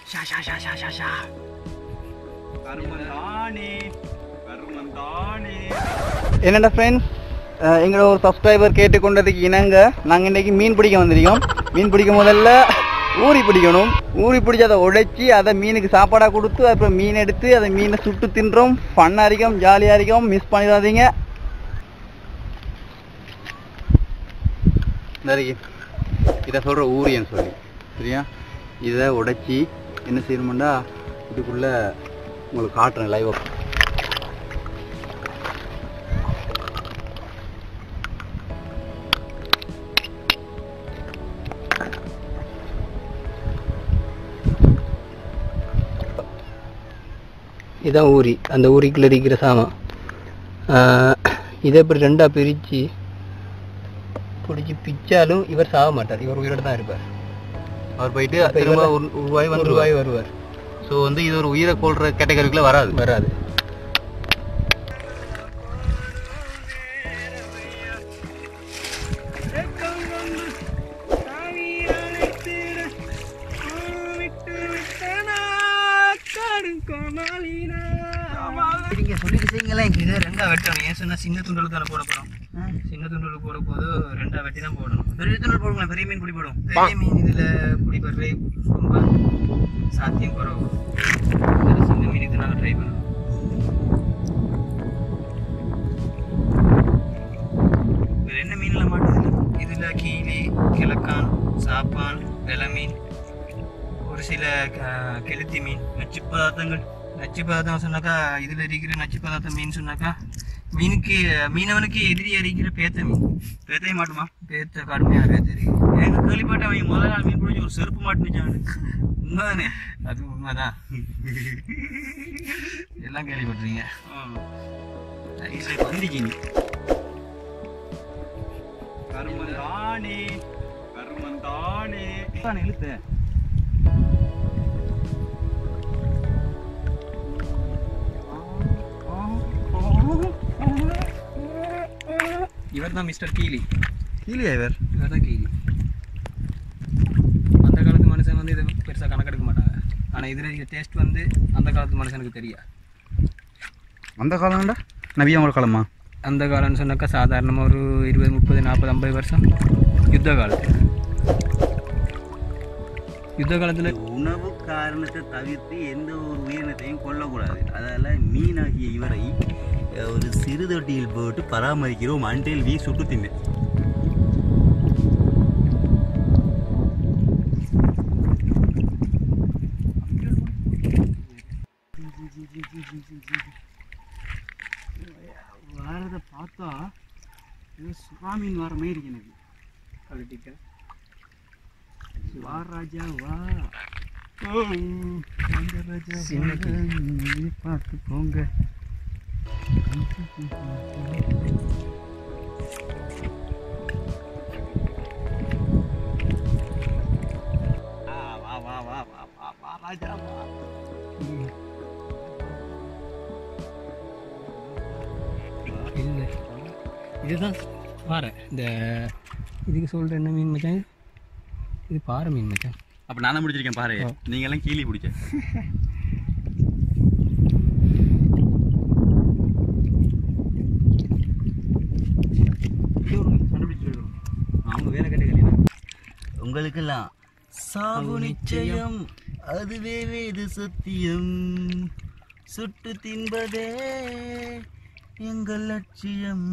ஷா ஷா ஷா ஷா ஷா ஷா கருமந்தானே கருமந்தானே என்னடா ஃப்ரெண்ட்ஸ் எங்களோட ஒரு சப்ஸ்கிரைபர் கேட்டுக்கொண்டதுக்கு இணங்க நாங்கள் இன்னைக்கு மீன் பிடிக்க வந்திருக்கோம் மீன் பிடிக்க முதல்ல ஊறி பிடிக்கணும் ஊறி பிடிச்சி அதை உடைச்சி அதை மீனுக்கு சாப்பாடாக கொடுத்து அப்புறம் மீன் எடுத்து அதை மீனை சுட்டு தின்றோம் ஃபன்னாக இருக்கும் ஜாலியாக இருக்கும் மிஸ் பண்ணிடாதீங்க நறுக்கி இதை சொல்கிற ஊரியன்னு சொல்லி சரியா இதை உடைச்சி என்ன செய்யணுமெண்டா இதுக்குள்ளே உங்களுக்கு காட்டுறேன் லைவாக இதான் ஊரி அந்த ஊரிக்குள்ள இருக்கிற சாமான் ஆஹ் இதை இப்படி ரெண்டாக பிரித்து பிடிச்சி பிச்சாலும் இவர் சாக மாட்டார் இவர் உயிரோட தான் இருப்பார் அவர் போயிட்டு இப்ப திரும்ப இவர்தான் ஒரு ரூபாய் ஒரு வந்து ரூபாய் வருவார் ஸோ வந்து இது ஒரு உயிரை கொள்ற கேட்டகரிக்குள்ள வராது வராது நீங்க சொல்லிட்டு செய்யுங்களேன் இதை ரெண்டா வெட்டணும் ஏன் சொன்னா சின்ன துண்டலுக்கு தானே போட போறோம் சின்ன துண்டலுக்கு போட போது ரெண்டா வெட்டி தான் போடணும் பெரிய துண்டல் போடுங்களேன் பெரிய மீன் பிடி போடும் பெரிய மீன் இதுல பிடி போடுறது ரொம்ப சாத்தியம் குறவு அதனால சின்ன மீனுக்கு நாங்கள் ட்ரை பண்ணுவோம் வேற என்ன மீன்ல மாட்டுது இதுல கீழி கிழக்கான் சாப்பான் வெலை மீன் ஒரு சில க- கெளுத்தி மீன் நச்சு பதார்த்தங்கள் நச்சு பதார்த்தம் சொன்னாக்கா இதுல இருக்கிற நச்சு பதார்த்தம் மீன் சொன்னாக்கா மீனுக்கு மீனவனுக்கு எதிரி அடிக்கிற பேத்த மீன் பேத்தைய மாட்டுமா பேத்த கடுமையா பேத்த இருக்கு எங்க கேள்விப்பட்ட அவங்க முதல் நாள் மீன் பிடிச்சி ஒரு செருப்பு மாட்டுனுச்சாங்க உண்மைதானே அது உண்மைதான் எல்லாம் கேள்விப்பட்டிருக்கீங்க வந்துச்சு நீ கருமந்தானே கருமந்தானே தான் இழுத்து இவர் தான் மிஸ்டர் கீலி கீழே இவர் இவர் தான் கீலி அந்த காலத்து மனுஷன் வந்து இதை பெருசாக கணக்கெடுக்க மாட்டாங்க ஆனால் இதில் டேஸ்ட் வந்து அந்த காலத்து மனுஷனுக்கு தெரியாது அந்த காலம்டா நவியாவோட காலமா அந்த காலம்னு சொன்னாக்கா சாதாரணமாக ஒரு இருபது முப்பது நாற்பது ஐம்பது வருஷம் யுத்த காலத்தில் யுத்த காலத்தில் உணவு காரணத்தை தவிர்த்து எந்த ஒரு உயிரினத்தையும் கொல்லக்கூடாது அதால மீனாகிய இவரை அஹ், ஒரு சிறு தொட்டியில் போட்டு பராமரிக்கிறோம் அன்றில் வீ சுட்டு தின்னு வாரதை பார்த்தா இது சுறாமீன் வர மாதிரி இருக்கு எனக்கு குவாலிட்டிக்கு வா ராஜா வா சின்ன பார்த்துக்கோங்க வா வா வா வா வா வா ராஜா வா இல்லை இதுதான் பாறை இந்த இதுக்கு சொல்கிற என்ன மீன் மச்சான் இது பாறை மீன் மச்சான் அப்ப நான் தான் முடிச்சிருக்கேன் பாரு ஆ. நீங்க எல்லாம் கீழே பிடிச்ச அவங்க வேற கேட்டகரி உங்களுக்கெல்லாம் சாவு நிச்சயம் அதுவே வேது சத்தியம் சுட்டு தின்பதே எங்கள் லட்சியம்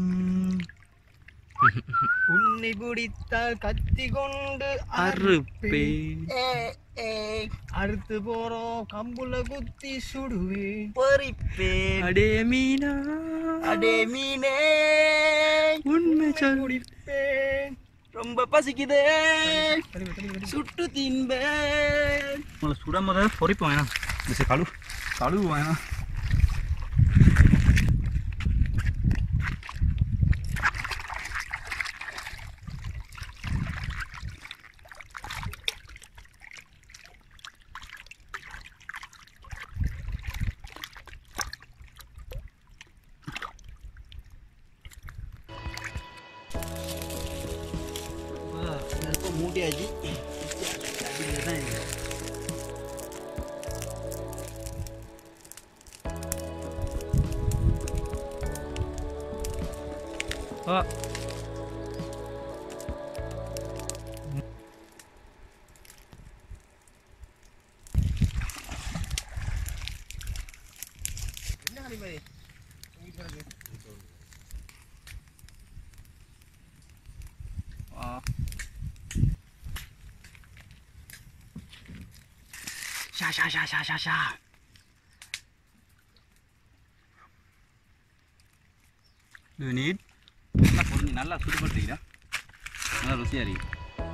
உன்னை பிடித்தால் கத்தி கொண்டு அறுப்பேன் அறுத்து போறோம் கம்புல குத்தி சுடுவேன் பறிப்பேன் அடே மீனா அடே மீனே உண்மை சொல்லிப்பேன் ரொம்ப பசிக்குதே சுட்டு தின்பேன் உங்களை சுட முத பொறிப்போம் வேணாம் இந்த கழு கழுவு வேணாம் மூட்டியாச்சு தான் ஓ ஆ. ஷா ஷா ஷா ஷா ஷா ஷா நீட் நல்லா பொரிஞ்சு நல்லா சுடுபட்டுறீங்களா நல்லா ருசியாக இருக்கு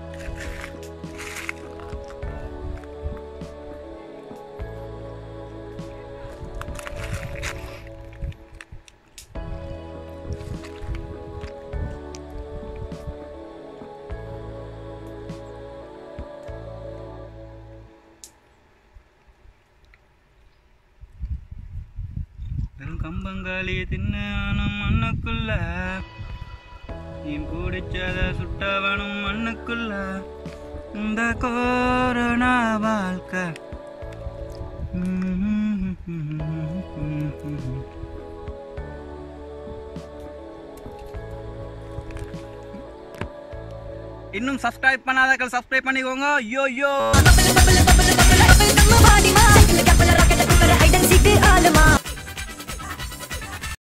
வெறும் கம்பங்காளி தின்னானும் மண்ணுக்குள்ள நீ பிடிச்சத சுட்டவனும் மண்ணுக்குள்ள இந்த கோரோனா வாழ்க்கை இன்னும் சப்ஸ்கிரைப் பண்ணாதக்கள் சப்ஸ்கிரைப் பண்ணிக்கோங்க யோ யோ நம்ம பாடிமா கப்பல ராக்கெட் குப்பர ஹைட் அண்ட் சீக் ஆளுமா